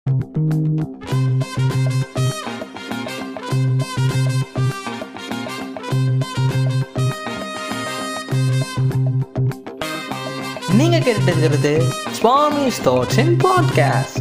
நீங்க கேட்டுட்டு இருக்கிறது சுவாமி தாட்ஸ் இன் பாட்காஸ்ட்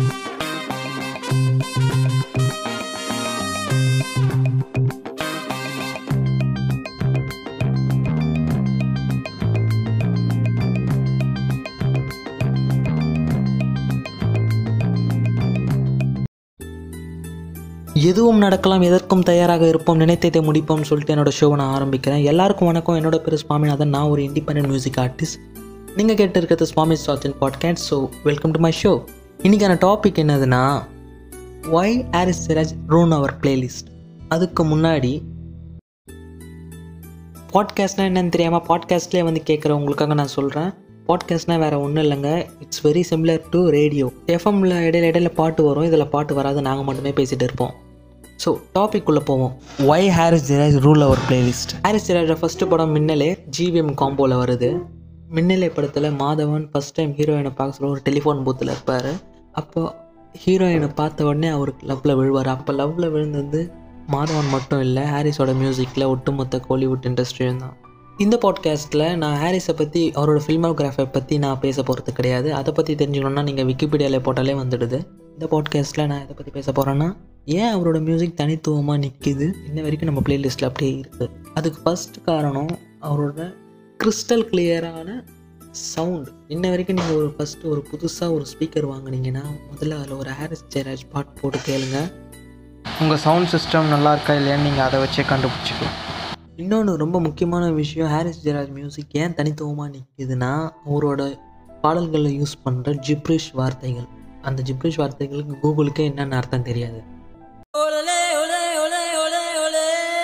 எதுவும் நடக்கலாம் எதற்கும் தயாராக இருப்போம் நினைத்ததை முடிப்போம் சொல்லிட்டு என்னோட ஷோவை நான் ஆரம்பிக்கிறேன் எல்லாருக்கும் வணக்கம் என்னோட பேர் சுவாமிநாதன் நான் ஒரு இண்டிபெண்டன்ட் மியூசிக் ஆர்டிஸ்ட் நீங்கள் கேட்டு இருக்கிறது சுவாமி சாத்தின் podcast so welcome to my show இன்றைக்கான டாபிக் என்னதுன்னா ஒய் ஆரிஸ் சிராஜ் ரூன் அவர் பிளேலிஸ்ட் அதுக்கு முன்னாடி பாட்காஸ்ட்னால் என்னன்னு தெரியாமல் பாட்காஸ்ட்லேயே வந்து கேட்குறவங்களுக்காக நான் சொல்கிறேன் பாட்காஸ்ட்னால் வேறு ஒன்றும் இல்லைங்க it's very similar to radio எஃப்எம்மில் இடையில இடையில பாட்டு வரும் இதில் பாட்டு வராது நாங்கள் மட்டுமே பேசிகிட்டு இருப்போம் ஸோ டாபிக் உள்ள போவோம் why Harris Jayaraj rule our playlist Harris ஜிராஜோட ஃபஸ்ட்டு படம் மின்னலே ஜிவிஎம் காம்போவில் வருது மின்னலே படத்தில் மாதவன் ஃபஸ்ட் டைம் ஹீரோயினை பார்க்க சொல்ல ஒரு டெலிஃபோன் பூத்தில் இருப்பார் அப்போ ஹீரோயினை பார்த்த உடனே அவருக்கு லவ்வில் விழுவார் அப்போ லவ்வில் விழுந்தது மாதவன் மட்டும் இல்லை ஹாரிஸோட மியூசிக்கில் ஒட்டுமொத்த கோலிவுட் இண்டஸ்ட்ரியும் தான் இந்த பாட்காஸ்ட்டில் நான் ஹாரிஸை பற்றி அவரோட ஃபில்மோகிராஃபை பற்றி நான் பேச போகிறது கிடையாது அதை பற்றி தெரிஞ்சுக்கணுன்னா நீங்கள் விக்கிபீடியாவில் போட்டாலே வந்துடுது இந்த பாட்காஸ்ட்டில் நான் எதை பற்றி பேச போகிறேன்னா ஏன் அவரோட மியூசிக் தனித்துவமாக நிற்கிது இன்ன வரைக்கும் நம்ம பிளேலிஸ்ட்டில் அப்படியே இருக்குது அதுக்கு ஃபஸ்ட் காரணம் அவரோட கிறிஸ்டல் கிளியரான சவுண்ட் இன்ன வரைக்கும் நீங்கள் ஒரு ஃபஸ்ட்டு ஒரு புதுசாக ஒரு ஸ்பீக்கர் வாங்குனீங்கன்னா முதல்ல அதில் ஒரு ஹாரிஸ் ஜெயராஜ் பாட் போட்டு கேளுங்க உங்கள் சவுண்ட் சிஸ்டம் நல்லா இருக்கா இல்லையான்னு நீங்கள் அதை வச்சே கண்டுபிடிச்சிக்கலாம் இன்னொன்று ரொம்ப முக்கியமான விஷயம் ஹாரிஸ் ஜெயராஜ் மியூசிக் ஏன் தனித்துவமாக நிற்கிதுன்னா அவரோட பாடல்களில் யூஸ் பண்ணுற ஜிப்ரிஷ் வார்த்தைகள் அந்த ஜிப்ரிஷ் வார்த்தைகளுக்கு கூகுளுக்கே என்னென்ன அர்த்தம் தெரியாது Olé, olé, olé, olé, olé.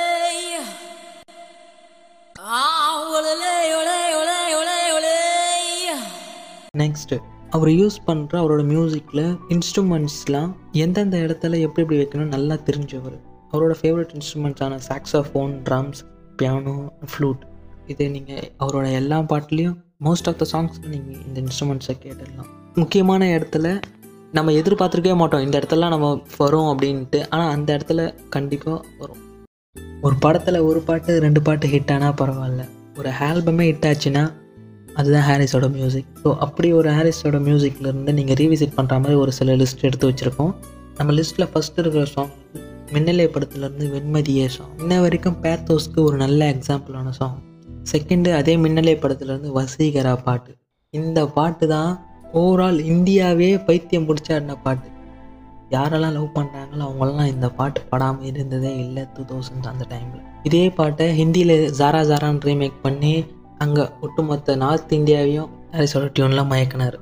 Ah, olé, olé, olé, olé, olé. Next அவர் யூஸ் பண்ணுற அவரோட மியூசிக்கில் இன்ஸ்ட்ருமெண்ட்ஸ்லாம் எந்தெந்த இடத்துல எப்படி எப்படி வைக்கணும் நல்லா தெரிஞ்சவர் அவரோட ஃபேவரட் இன்ஸ்ட்ருமெண்ட்ஸான சாக்ஸோஃபோன் ட்ரம்ஸ் பியானோ ஃப்ளூட் இது நீங்கள் அவரோட எல்லா பாட்டுலேயும் மோஸ்ட் ஆஃப் த சாங்ஸ் நீங்கள் இந்த இன்ஸ்ட்ருமெண்ட்ஸை கேட்டுடலாம் முக்கியமான இடத்துல நம்ம எதிர்பார்த்துருக்கவே மாட்டோம் இந்த இடத்துல நம்ம வரும் அப்படின்ட்டு ஆனால் அந்த இடத்துல கண்டிப்பாக வரும் ஒரு படத்தில் ஒரு பாட்டு ரெண்டு பாட்டு ஹிட் ஆனால் பரவாயில்ல ஒரு ஆல்பமே ஹிட் ஆச்சுன்னா அதுதான் ஹாரிஸோட மியூசிக் ஸோ அப்படி ஒரு ஹாரிஸோட மியூசிக்லேருந்து நீங்கள் ரீவிசிட் பண்ணுற மாதிரி ஒரு சில லிஸ்ட் எடுத்து வச்சுருக்கோம் நம்ம லிஸ்ட்டில் ஃபஸ்ட்டு இருக்கிற சாங் மின்னலை படத்துலேருந்து வெண்மதியே சாங் இன்ன வரைக்கும் பேத்தோஸ்க்கு ஒரு நல்ல எக்ஸாம்பிளான சாங் செகண்டு அதே மின்னலை படத்துலேருந்து வசீகரா பாட்டு இந்த பாட்டு தான் ஓவரால் இந்தியாவே பைத்தியம் பிடிச்சாடின பாட்டு யாரெல்லாம் லவ் பண்ணுறாங்களோ அவங்கெல்லாம் இந்த பாட்டு படாமல் இருந்ததே இல்லை டூ தௌசண்ட் அந்த டைமில் இதே பாட்டை ஹிந்தியில் ஜாரா ஜாரான்னு ரீமேக் பண்ணி அங்கே ஒட்டுமொத்த நார்த் இந்தியாவையும் ஹாரிஸோட டியூனில் மயக்கினார்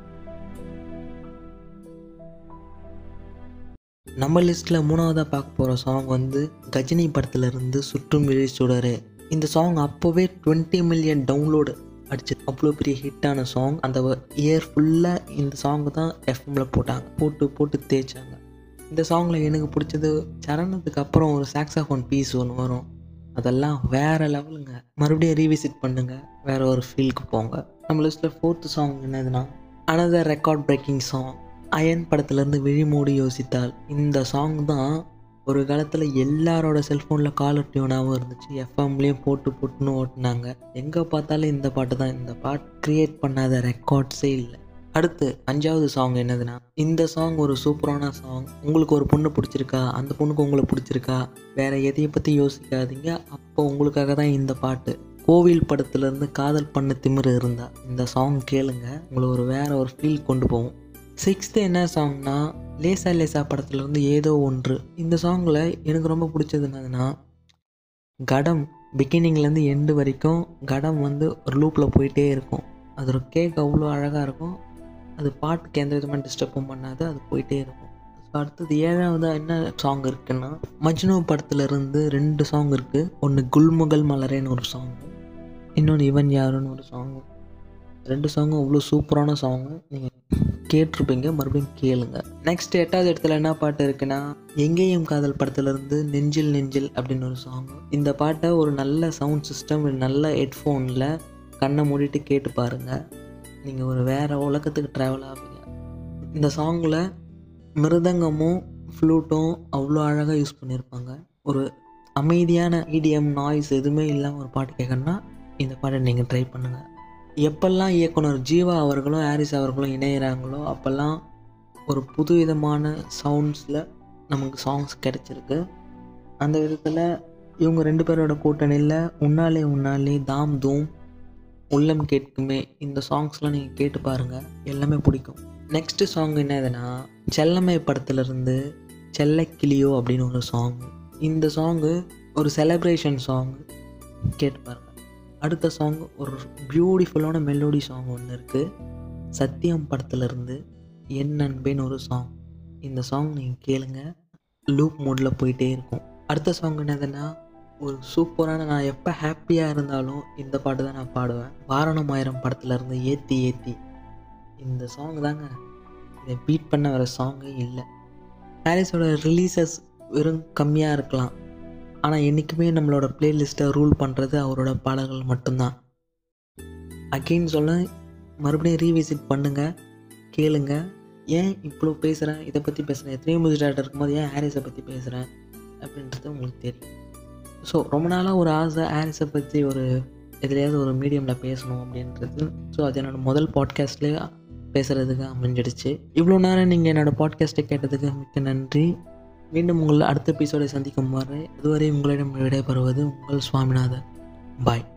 நம்ம லிஸ்ட்டில் மூணாவதாக பார்க்க போகிற சாங் வந்து கஜினி படத்துல இருந்து சுற்றும் விழி சுடரே இந்த சாங் அப்போவே டுவெண்ட்டி மில்லியன் டவுன்லோடு அடிச்சு அவ்வளோ பெரிய ஹிட்டான சாங் அந்த இயர் ஃபுல்லாக இந்த சாங் தான் எஃப்எம்ல போட்டாங்க போட்டு போட்டு தேய்ச்சாங்க இந்த சாங்கில் எனக்கு பிடிச்சது சரணத்துக்கு அப்புறம் ஒரு சாக்ஸாஃபோன் பீஸ் ஒன்று வரும் அதெல்லாம் வேறு லெவலுங்க மறுபடியும் ரீவிசிட் பண்ணுங்கள் வேற ஒரு ஃபீலுக்கு போங்க நம்ம லிஸ்ட்டில் ஃபோர்த்து சாங் என்னதுன்னா another record breaking song Ayan படத்துலேருந்து விழிமூடி யோசித்தால் இந்த சாங் தான் ஒரு காலத்தில் எல்லாரோட செல்ஃபோனில் காலர் டியூனாகவும் இருந்துச்சு எஃப்எம்லேயும் போட்டு போட்டுன்னு ஓட்டினாங்க எங்கே பார்த்தாலும் இந்த பாட்டு தான் இந்த பாட்டு க்ரியேட் பண்ணாத ரெக்கார்ட்ஸே இல்லை அடுத்து அஞ்சாவது சாங் என்னதுன்னா இந்த சாங் ஒரு சூப்பரான சாங் உங்களுக்கு ஒரு பொண்ணு பிடிச்சிருக்கா அந்த பொண்ணுக்கு உங்களை பிடிச்சிருக்கா வேற எதையை பற்றி யோசிக்காதீங்க அப்போ உங்களுக்காக தான் இந்த பாட்டு கோவில் படத்துலேருந்து காதல் பண்ண திமிரு இருந்தா இந்த சாங் கேளுங்க உங்களை ஒரு வேற ஒரு ஃபீல் கொண்டு போகும் சிக்ஸ்த்து என்ன சாங்னா லேசா லேசா படத்துலேருந்து ஏதோ ஒன்று இந்த சாங்கில் எனக்கு ரொம்ப பிடிச்சது என்னதுன்னா கடம் பிகினிங்லேருந்து எண்டு வரைக்கும் கடம் வந்து ஒரு லூப்பில் போயிட்டே இருக்கும் அது ஒரு கேக் அவ்வளோ அழகாக இருக்கும் அது பாட்டுக்கு எந்த விதமான டிஸ்டர்பும் பண்ணாது அது போயிட்டே இருக்கும் ஸோ அடுத்தது ஏழாவது என்ன சாங் இருக்குன்னா மஜ்னு படத்துல இருந்து ரெண்டு சாங் இருக்குது ஒன்று குல்முகல் மலரேன்னு ஒரு சாங் இன்னொன்று இவன் யாருன்னு ஒரு சாங் ரெண்டு சாங்கும் அவ்வளோ சூப்பரான சாங்கு நீங்கள் கேட்டிருப்பீங்க மறுபடியும் கேளுங்க நெக்ஸ்ட் எட்டாவது இடத்துல என்ன பாட்டு இருக்குன்னா எங்கேயும் காதல் படத்துலேருந்து நெஞ்சில் நெஞ்சில் அப்படின்னு ஒரு சாங் இந்த பாட்டை ஒரு நல்ல சவுண்ட் சிஸ்டம் ஒரு நல்ல ஹெட்ஃபோனில் கண்ணை மூடிட்டு கேட்டு பாருங்கள் நீங்கள் ஒரு வேறு உலகத்துக்கு ட்ராவல் ஆவீங்க இந்த சாங்கில் மிருதங்கமும் ஃப்ளூட்டும் அவ்வளோ அழகாக யூஸ் பண்ணியிருப்பாங்க ஒரு அமைதியான இடிஎம் நாய்ஸ் எதுவுமே இல்லாமல் ஒரு பாட்டு கேட்கணுன்னா இந்த பாட்டை நீங்கள் ட்ரை பண்ணுங்கள் எப்பெல்லாம் இயக்குனர் ஜீவா அவர்களும் ஹாரிஸ் அவர்களும் இணையிறாங்களோ அப்போல்லாம் ஒரு புதுவிதமான சவுண்ட்ஸில் நமக்கு சாங்ஸ் கிடச்சிருக்கு அந்த விதத்தில் இவங்க ரெண்டு பேரோட கூட்டணியில் உன்னாலே உன்னாலே தாம் தூம் உள்ளம் கேட்குமே இந்த சாங்ஸ்லாம் நீங்கள் கேட்டு பாருங்கள் எல்லாமே பிடிக்கும் நெக்ஸ்ட்டு சாங் என்னதுன்னா செல்லமை படத்துலேருந்து செல்லக்கிளியோ அப்படின்னு ஒரு சாங் இந்த சாங்கு ஒரு செலப்ரேஷன் சாங் கேட்டு பாருங்கள் அடுத்த சாங் ஒரு பியூட்டிஃபுல்லான மெலோடி சாங் ஒன்று இருக்குது சத்தியம் படத்துலேருந்து என் நண்பேன்னு ஒரு சாங் இந்த சாங் நீங்கள் கேளுங்க லூப் மோடில் போயிட்டே இருக்கும் அடுத்த சாங் என்னதுன்னா ஒரு சூப்பரான நான் எப்போ ஹாப்பியாக இருந்தாலும் இந்த பாட்டு தான் நான் பாடுவேன் வாரணம் ஆயிரம் படத்துலேருந்து ஏற்றி ஏற்றி இந்த சாங் தாங்க இதை பீட் பண்ண வர சாங்கே இல்லை ஹாரிஸோட ரிலீசஸ் வெறும் கம்மியாக இருக்கலாம் ஆனால் என்றைக்குமே நம்மளோட பிளேலிஸ்ட்டை ரூல் பண்ணுறது அவரோட பாடல்கள் மட்டும்தான் அகெயின் சொல்ல மறுபடியும் ரீவிசிட் பண்ணுங்கள் கேளுங்க ஏன் இவ்வளோ பேசுகிறேன் இதை பற்றி பேசுகிறேன் எத்தனையோ மியூசிக் டேரக்டர் இருக்கும்போது ஏன் ஹாரிஸை பற்றி பேசுகிறேன் அப்படின்றது உங்களுக்கு தெரியும் ஸோ ரொம்ப நாளாக ஒரு ஆசை ஹாரிஸை பற்றி ஒரு எதுலையாவது ஒரு மீடியமில் பேசணும் அப்படின்றது ஸோ அது என்னோடய முதல் பாட்காஸ்ட்லேயே பேசுகிறதுக்கு அமைஞ்சிடுச்சு இவ்வளோ நேரம் நீங்கள் என்னோடய பாட்காஸ்ட்டை கேட்டதுக்கு மிக்க நன்றி மீண்டும் உங்கள் அடுத்த எபிசோடை சந்திக்கும் வரை இதுவரை உங்களிடம் விடைபெறுவது உங்கள் சுவாமிநாதன் பாய்